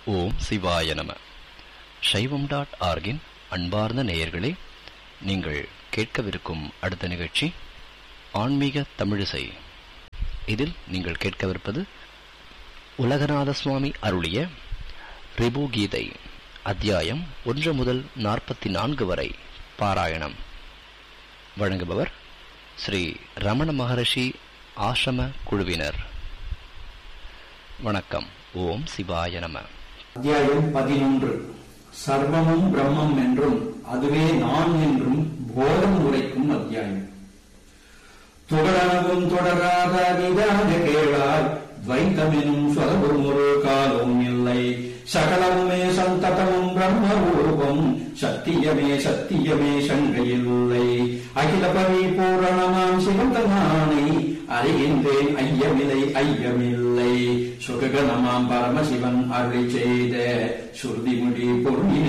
ஓம் சிவாய நம சைவம் டாட் ஆர்கின் அன்பார்ந்த நேயர்களே நீங்கள் கேட்கவிருக்கும் அடுத்த நிகழ்ச்சி ஆன்மீக தமிழிசை இதில் நீங்கள் கேட்கவிருப்பது உலகநாத சுவாமி அருளிய ரிபு கீதை அத்தியாயம் ஒன்று முதல் நாற்பத்தி நான்கு வரை பாராயணம் வழங்குபவர் ஸ்ரீ ரமண மகரிஷி ஆசிரம குழுவினர் வணக்கம் ஓம் சிவாய நம அத்தியாயம் பதினொன்று சர்வமும் பிரம்மம் என்றும் அதுவே நான் என்றும் போதம் உரைக்கும் அத்தியாயம் தொடரவும் தொடராத நிதான கேளாய் துவைத்தமெனும் சொலவும் ஒரு காலும் இல்லை சகலமுமே சந்ததமும் பிரம்ம ரூபம் சத்தியமே சத்தியமே சங்கையில்லை அகில பரிபூரணமாம் சிவந்தனானை அறிகின்றேன் ஐயமில்லை ஐயமில்லை சுககணமாம் பரமசிவன் அருளி செய்த சுருதிமுடி பொருளினை